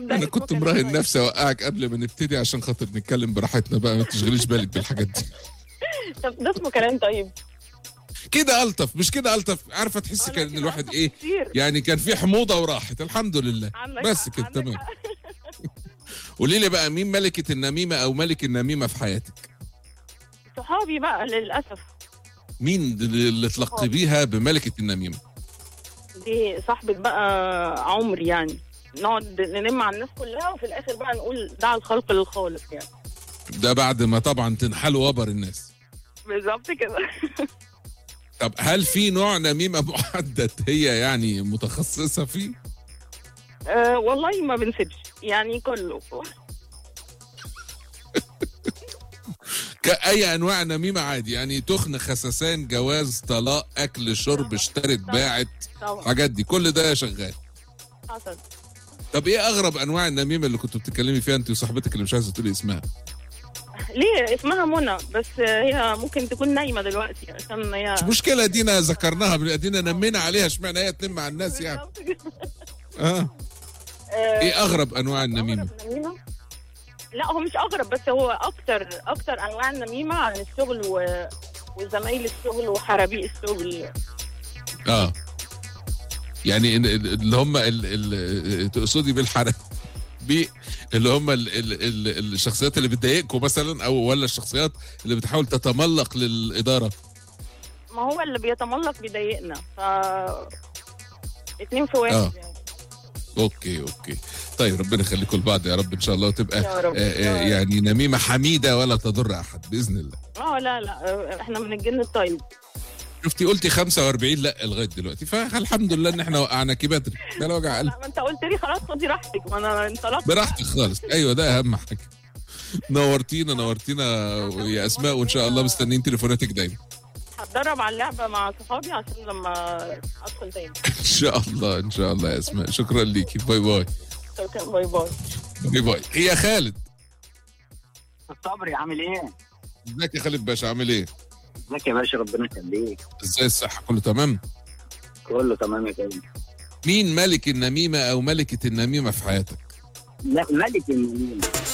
مبدأ انا اسمه كنت كلام مراهن طيب. نفسي اوقعك قبل ما نبتدي عشان خاطر نتكلم براحتنا بقى ما تشغليش بالك بالحاجات دي طب ده اسمه كلام طيب كده الطف مش كده الطف عارفه تحس آه، كان لكن الواحد ألطف ايه كتير. يعني كان في حموضه وراحت الحمد لله عندك بس حق، كده عندك تمام حق. قولي لي بقى مين ملكه النميمه او ملك النميمه في حياتك صحابي بقى للاسف مين اللي تلقبيها بملكه النميمه دي صاحبة بقى عمري يعني نقعد ننم على الناس كلها وفي الاخر بقى نقول دع الخلق للخالق يعني ده بعد ما طبعا تنحل وبر الناس بالظبط كده طب هل في نوع نميمه محدد هي يعني متخصصه فيه أه والله ما بنسيبش يعني كله كأي أنواع نميمة عادي يعني تخن خسسان جواز طلاق أكل شرب اشترت باعت طبعا الحاجات دي كل ده شغال حصل طب إيه أغرب أنواع النميمة اللي كنتوا بتتكلمي فيها أنت وصاحبتك اللي مش عايزة تقولي اسمها ليه اسمها منى بس هي ممكن تكون نايمه دلوقتي عشان هي مش مشكلة دينا ذكرناها دينا نمينا عليها اشمعنى هي تنم على الناس يعني بالظبط كده. آه. آه، إيه أغرب أنواع النميمة أغرب نميمة؟ لا هو مش اغرب بس هو اكتر اكتر انواع النميمه عن الشغل و... وزمايل الشغل وحرابيق الشغل آه يعني ال- ال- اللي هم ال- ال- تقصدي بالحرق بي اللي هم ال ال ال الشخصيات اللي بتضايقكم مثلا او ولا الشخصيات اللي بتحاول تتملق للاداره ما هو اللي بيتملق بيضايقنا ف اتنين في واحد آه. يعني اوكي اوكي طيب ربنا يخليكم لبعض يا رب ان شاء الله وتبقى يا رب. آه، آه، يا رب. يعني نميمه حميده ولا تضر احد باذن الله اه لا لا آه، احنا من الجن الطيب شفتي قلتي 45 لا لغايه دلوقتي فالحمد لله ان احنا وقعناكي بدري ده لا وجع قلب لا ما انت قلت لي خلاص خدي راحتك ما انا انطلقت براحتك خالص ايوه ده اهم حاجه نورتينا نورتينا يا اسماء وان شاء الله مستنيين تليفوناتك دايما هتدرب على اللعبه مع صحابي عشان لما ادخل تاني ان شاء الله ان شاء الله يا اسماء شكرا ليكي باي باي شكرا باي باي باي باي هي خالد صبري عامل ايه؟ ازيك يا خالد باشا عامل ايه ازيك يا باشا ربنا يخليك ازاي الصحه كله تمام كله تمام يا كريم مين ملك النميمه او ملكه النميمه في حياتك لا ملك النميمه